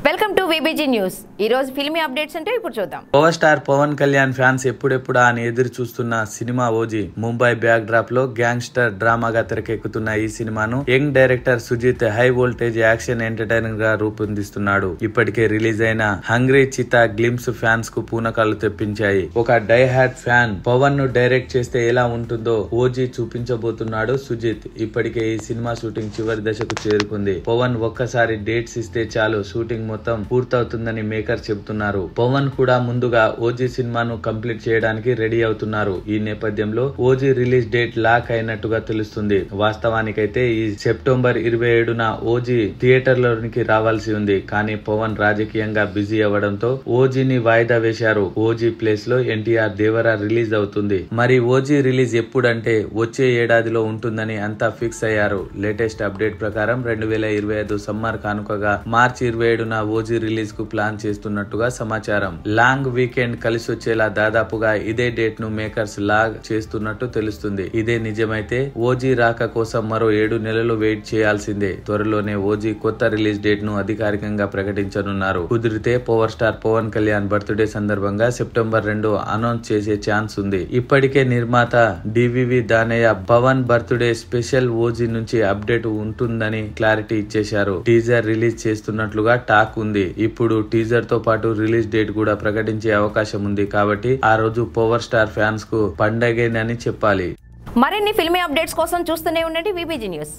welcome to VBG news ఈ రోజు filmy updates అంటే ఇప్పుడు చూద్దాం power star Pawan Kalyan fans ఎప్పుడెప్పుడా అని ఎదురు చూస్తున్న సినిమా ఓజీ ముంబై బ్యాక్ డ్రాప్ లో గ్యాంగ్స్టర్ డ్రామాగా తెరకెక్కుతున్న ఈ సినిమాను young director Sujeeth high voltage action entertainer గా రూపొందిస్తున్నాడు ఇప్పటికే రిలీజ్ అయిన హంగ్రీ చితా గ్లిమ్స్ ఫ్యాన్స్ కు పూనకాలు తెప్పించాయి ఒక డై హ్యాట్ ఫ్యాన్ పవన్ ను డైరెక్ట్ చేస్తే ఎలా ఉంటుందో ఓజీ చూపించబోతున్నాడు సుజిత్ ఇప్పటికే ఈ సినిమా షూటింగ్ చివరి దశకు చేరుకుంది పవన్ ఒక్కసారి డేట్స్ ఇస్తే చాలు షూటింగ్ మొత్తం పూర్తవుతుందని మేకర్ చెబుతున్నారు పవన్ కూడా ముందుగా ఓజీ సినిమాను కంప్లీట్ చేయడానికి రెడీ అవుతున్నారు ఈ నేపథ్యంలో ఓజీ రిలీజ్ డేట్ లాక్ అయినట్టుగా తెలుస్తుంది వాస్తవానికైతే ఈ సెప్టెంబర్ ఇరవై ఏడున ఓజీ థియేటర్లోనికి రావాల్సి ఉంది కానీ పవన్ రాజకీయంగా బిజీ అవ్వడంతో ఓజీని వాయిదా వేశారు ఓజీ ప్లేస్ లో ఎన్టీఆర్ దేవరా రిలీజ్ అవుతుంది మరి ఓజీ రిలీజ్ ఎప్పుడంటే వచ్చే ఏడాదిలో ఉంటుందని అంతా ఫిక్స్ అయ్యారు లేటెస్ట్ అప్డేట్ ప్రకారం రెండు వేల ఇరవై ఐదు సమ్మర్ కానుకగా మార్చి ఇరవై ఏడున ఓజీ రిలీజ్ కు ప్లాన్ చేస్తున్నట్టుగా సమాచారం లాంగ్ వీకెండ్ కలిసి వచ్చేలా దాదాపుగా ఇదే డేట్ ను మేకర్స్ లాగ్ చేస్తున్నట్టు తెలుస్తుంది ఇదే నిజమైతే ఓజీ రాక కోసం మరో ఏడు నెలలు వెయిట్ చేయాల్సిందే త్వరలోనే ఓజీ కొత్త రిలీజ్ డేట్ ను అధికారికంగా ప్రకటించనున్నారు కుదిరితే power star Pawan Kalyan birthday సందర్భంగా సెప్టెంబర్ రెండు అనౌన్స్ చేసే ఛాన్స్ ఉంది ఇప్పటికే నిర్మాత DVV Danayya Pawan birthday special OG నుంచి అప్డేట్ ఉంటుందని క్లారిటీ ఇచ్చేశారు టీజర్ రిలీజ్ చేస్తున్నట్లుగా టాక్ ఉంది ఇప్పుడు టీజర్ తో పాటు రిలీజ్ డేట్ కూడా ప్రకటించే అవకాశం ఉంది కాబట్టి ఆ రోజు పవర్ స్టార్ ఫ్యాన్స్ కు పండగేనని చెప్పాలి మరిన్ని ఫిల్మీ అప్డేట్స్ కోసం చూస్తూనే ఉండండి విబిజీ న్యూస్